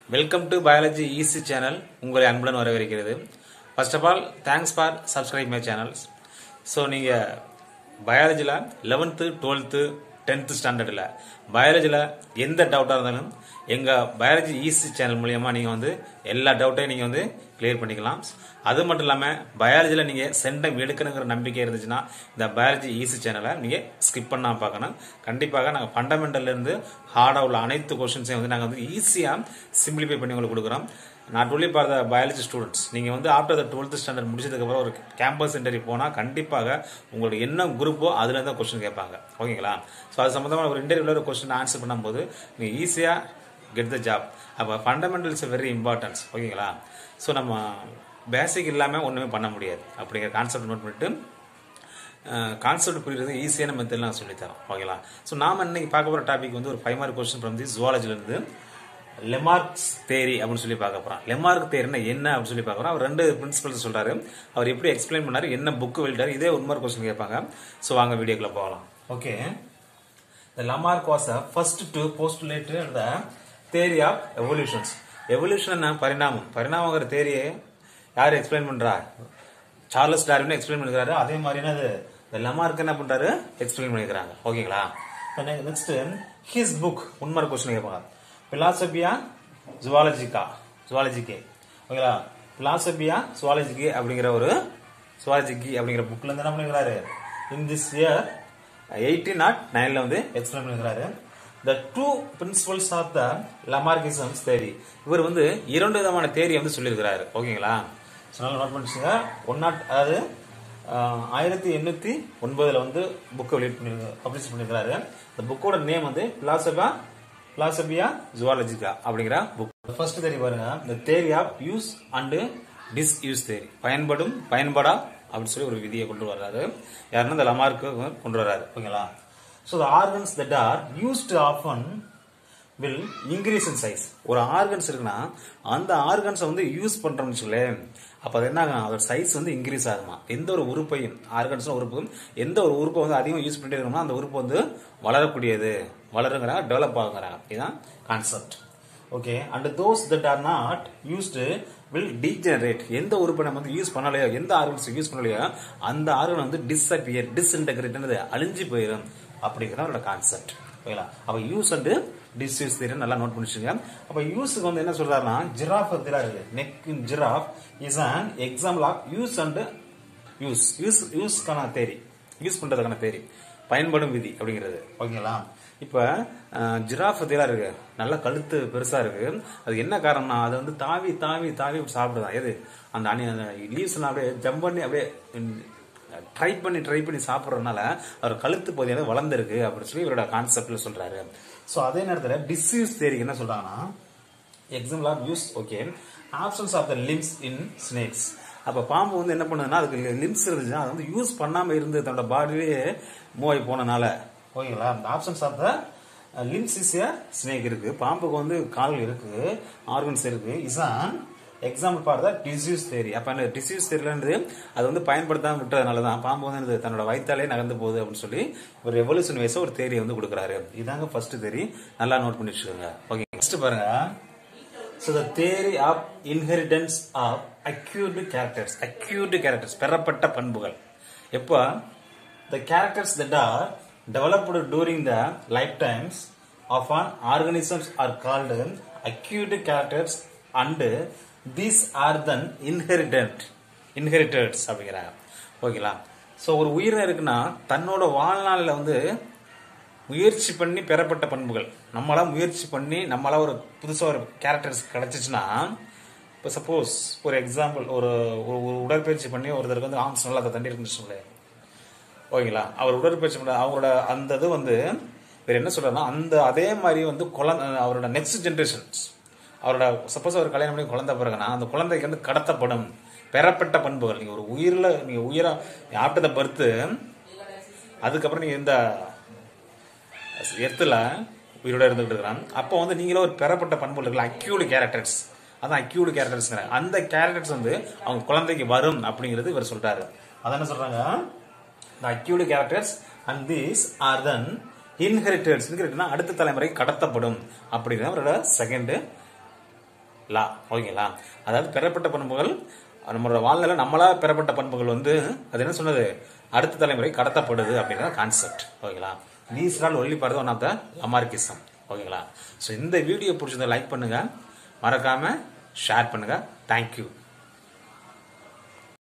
Welcome to biology easy channel உங்களை அன்புடன் வரவேற்கிறது first of all thanks for subscribe my channels so நீங்கள் பயாலஜியில் லெவன்த்து டுவெல்த்து டென்த்து ஸ்டாண்டர்டில் பயாலஜியில் எந்த டவுட்டாக இருந்தாலும் எங்கள் பயாலஜி ஈஸி சேனல் மூலியமாக நீங்கள் வந்து எல்லா டவுட்டையும் நீங்கள் வந்து கிளியர் பண்ணிக்கலாம் அது மட்டும் இல்லாமல் பயாலஜியில் நீங்கள் சென்டம் எடுக்கணுங்கிற நம்பிக்கை இருந்துச்சுன்னா இந்த பயாலஜி ஈஸி சேனலை நீங்கள் ஸ்கிப் பண்ணாமல் பார்க்கணும் கண்டிப்பாக நாங்கள் ஃபண்டமெண்டல்லேருந்து ஹார்டாக உள்ள அனைத்து கொஷின்ஸையும் வந்து நாங்கள் வந்து ஈஸியாக சிம்பிளிஃபை பண்ணி உங்களுக்கு கொடுக்குறோம் not only for the biology students நீங்கள் வந்து ஆஃப்டர் த டுவெல்த் ஸ்டாண்டர்ட் முடிச்சதுக்கப்புறம் ஒரு கேம்பஸ் இன்டர்வியூ போனால் கண்டிப்பாக உங்களுக்கு என்ன குரூப்போ அதில் தான் கொஸ்டின் கேட்பாங்க ஓகேங்களா ஸோ அது சம்மந்தமாக ஒரு இன்டர்வியூவில் ஒரு கொஸ்டின் ஆன்சர் பண்ணும்போது நீங்கள் ஈஸியாக கெட் த ஜாப் அப்போ ஃபண்டமெண்டல்ஸ் வெரி இம்பார்ட்டன்ஸ் ஓகேங்களா ஸோ நம்ம பேசிக் இல்லாமல் ஒன்றுமே பண்ண முடியாது அப்படிங்கிற கான்செப்ட் நோட் பண்ணிட்டு கான்செப்ட் புரியுறது ஈஸியான மெத்தடில் நான் சொல்லித்தரோம் ஓகேங்களா ஸோ நாம் இன்னைக்கு பார்க்க போகிற டாபிக் வந்து ஒரு five mark question from the ஜுவாலஜிலேருந்து லெமார்க்ஸ் தேரி அப்படின்னு சொல்லி பார்க்க போகிறோம் லெமார்க் தேரினா என்ன அப்படின்னு சொல்லி பார்க்குறோம் அவர் ரெண்டு பிரின்சிபல்ஸ் சொல்கிறாரு அவர் எப்படி எக்ஸ்பிளைன் பண்ணாரு என்ன புக்கு வெளியிட்டாரு இதே ஒரு மார்க் கொஸ்டின் கேட்பாங்க ஸோ வாங்க வீடியோக்குள்ள போகலாம் okay The Lamarck was the first to postulate the theory of evolutions. Evolution பரிணாமம் பரிணாமங்கிற தேரியை யார் எக்ஸ்பிளைன் பண்றா சார்லஸ் டார்வின் எக்ஸ்பிளைன் பண்ணிக்கிறாரு அதே மாதிரி என்னது இந்த லமார்க் என்ன பண்றாரு எக்ஸ்பிளைன் பண்ணிக்கிறாங்க ஓகேங்களா நெக்ஸ்ட் ஹிஸ் புக் உண்மை கொஸ்டின் கேட்பாங்க பிலாசபியா ஜுவாலஜிக்கா ஜுவாலஜிக்கே ஓகேங்களா பிலாசபியா ஜுவாலஜிக்கே அப்படிங்கிற ஒரு சுவாலஜிக்கி அப்படிங்கிற புக்ல இருந்து என்ன பண்ணிக்கிறாரு in this year eighteen nought நைன்ல வந்து எக்ஸ்பிளைன் பண்ணிக்கிறாரு the two principles of the Lamarckisms theory இவர் வந்து இரண்டு விதமான தேரி வந்து சொல்லியிருக்கிறாரு ஓகேங்களா சொன்னால நோட் பண்ணிச்சுங்க ஒன் நாட் அதாவது ஆயிரத்தி எண்ணூத்தி ஒன்பதுல வந்து புக்கை வெளியிட் பண்ணி பப்ளிஷ் பண்ணியிருக்கிறாரு இந்த புக்கோட நேம் வந்து பிலாசபா பிலாசபியா ஜுவாலஜிக்கா அப்படிங்கிற புக் ஃபர்ஸ்ட் தேரி பாருங்க இந்த theory of use and disuse theory பயன்படும் பயன்படா அப்படின்னு சொல்லி ஒரு விதியை கொண்டு வர்றாரு யாருன்னா இந்த லமார்க்கு கொண்டு வர்றாரு ஓகேங்களா so the organs that are used often will increase in size ஒரு ஆர்கன்ஸ் இருக்குன்னா அந்த ஆர்கன்ஸை வந்து யூஸ் பண்றோம்னு சொல்லு அப்போ அது என்ன ஆகும் அதோட சைஸ் வந்து இன்க்ரீஸ் ஆகுமா எந்த ஒரு உறுப்பையும் ஆர்கன்ஸ் உறுப்பும் எந்த ஒரு உறுப்பை வந்து அதிகமாக யூஸ் பண்ணிட்டே இருக்கோம்னா அந்த உறுப்பு வந்து வளரக்கூடியது வளருங்கிறாங்க டெவலப் ஆகுங்கிறாங்க இதுதான் concept okay and those that are not used will degenerate எந்த உறுப்பை நம்ம வந்து யூஸ் பண்ணலையோ எந்த ஆர்கன்ஸ் யூஸ் பண்ணலையோ அந்த ஆர்கன் வந்து டிஸ்அப்பியர் டிஸ்இன்டகிரேட் அழிஞ்சு போயிடும் அப்படிங்கிற அவரோட கான்செப்ட் ஓகேங்களா அப்ப யூஸ் அண்ட் டிஸ்யூஸ் தெரியும் நல்லா நோட் பண்ணிச்சுங்க அப்ப யூஸுக்கு வந்து என்ன சொல்றாருன்னா ஜிராஃப் இருக்கு neck in giraffe is an example of use and use use யூஸ்க்கான தேரி யூஸ் பண்றதுக்கான தேரி பயன்படும் விதி அப்படிங்கிறது ஓகேங்களா இப்ப ஜிராஃப் தேலா இருக்கு நல்ல கழுத்து பெருசா இருக்கு அது என்ன காரணம்னா அது வந்து தாவி தாவி தாவி சாப்பிடுதான் எது அந்த அணி அந்த லீவ்ஸ் அப்படியே ஜம்ப் பண்ணி அப்படியே ட்ரை பண்ணி ட்ரை பண்ணி சாப்பிட்றதுனால அவர் கழுத்து பகுதியாக வளர்ந்துருக்கு அப்படின்னு சொல்லி இவரோட கான்செப்ட்ல சொல்றாரு ஸோ அதே நேரத்தில் டிஸ்யூஸ் தேரி என்ன சொல்றாங்கன்னா example of use okay absence of the limbs in snakes அப்ப பாம்பு வந்து என்ன பண்ணுதுன்னா அதுக்கு லிம்ஸ் இருந்துச்சுன்னா அது வந்து யூஸ் பண்ணாம இருந்து தன்னோட பாடியிலேயே மூவ் ஆகி போனனால ஓகேங்களா அந்த absence of the limbs is a snake இருக்கு பாம்புக்கு வந்து கால்கள் இருக்கு ஆர்கன்ஸ் இருக்கு இசான் எக்ஸாம்பிள் பார் தான் டிசியூஸ் தேரி அப்ப அந்த டிசியூஸ் தேரியிலிருந்து அது வந்து பயன்படுத்தாம விட்டதுனால தான் பாம்பு வந்து தன்னோட வயிற்றாலே நகர்ந்து போகுது அப்படின்னு சொல்லி ஒரு ரெவல்யூஷன் வைஸா ஒரு தேரியை வந்து கொடுக்குறாரு இதாங்க ஃபர்ஸ்ட் தேரி நல்லா நோட் பண்ணி வச்சுக்கோங்க ஓகே நெக்ஸ்ட் பாருங்க so the theory of inheritance of acquired characters acquired characters பெறப்பட்ட பண்புகள் எப்போ the characters that are developed during the life times of an organisms are called acquired characters and these are then inheritant inheriteds அப்படிங்கிறாங்க ஓகேங்களா so ஒரு உயிரினம் இருக்குன்னா தன்னோட வாழ்நாளில் வந்து முயற்சி பண்ணி பெறப்பட்ட பண்புகள் நம்மளா முயற்சி பண்ணி நம்மளா ஒரு புதுசாக ஒரு கேரக்டர்ஸ் கிடைச்சிச்சுன்னா இப்போ சப்போஸ் ஒரு எக்ஸாம்பிள் ஒரு ஒரு உடற்பயிற்சி பண்ணி ஒருத்தருக்கு வந்து ஆம்ஸ் நல்லா அதை தண்டி இருக்குன்னு சொல்லு ஓகேங்களா அவர் உடற்பயிற்சி பண்ண அவரோட அந்த இது வந்து வேற என்ன சொல்றாருன்னா அந்த அதே மாதிரி வந்து குழந்தை அவரோட நெக்ஸ்ட் ஜென்ரேஷன்ஸ் அவரோட சப்போஸ் அவர் கல்யாணம் பண்ணி குழந்தை பிறகுனா அந்த குழந்தைக்கு வந்து கடத்தப்படும் பெறப்பட்ட பண்புகள் நீங்க ஒரு உயிரில் நீங்க உயிரா ஆஃப்டர் த பர்த் அதுக்கப்புறம் நீங்க இந்த எர்த்துல உயிரோட இருந்துட்டு இருக்கிறான் அப்போ வந்து நீங்களும் ஒரு பெறப்பட்ட பண்புகள் இருக்குல்ல அக்யூடு கேரக்டர்ஸ் அதான் அக்யூடு கேரக்டர்ஸ்ங்கிறாங்க அந்த கேரக்டர்ஸ் வந்து அவங்க குழந்தைக்கு வரும் அப்படிங்கிறது இவர் சொல்றாரு அதான் என்ன சொல்றாங்க the acute characters and these are then inherited அடுத்த தலைமுறை கடத்தப்படும் அப்படிங்கிறது அவரோட செகண்ட் லா ஓகேங்களா அதாவது பெறப்பட்ட பண்புகள் நம்மளோட வாழ்நிலை நம்மளா பெறப்பட்ட பண்புகள் வந்து அது என்ன சொன்னது அடுத்த தலைமுறை கடத்தப்படுது அப்படிங்கிற கான்செப்ட் ஓகேங்களா தீஸ் ஆல் ஒன்லி பார்த்து ஒன் ஆஃப் த லமார்கிசம் ஓகேங்களா ஸோ இந்த வீடியோ பிடிச்சிருந்தா லைக் பண்ணுங்க மறக்காம ஷேர் பண்ணுங்க தேங்க்யூ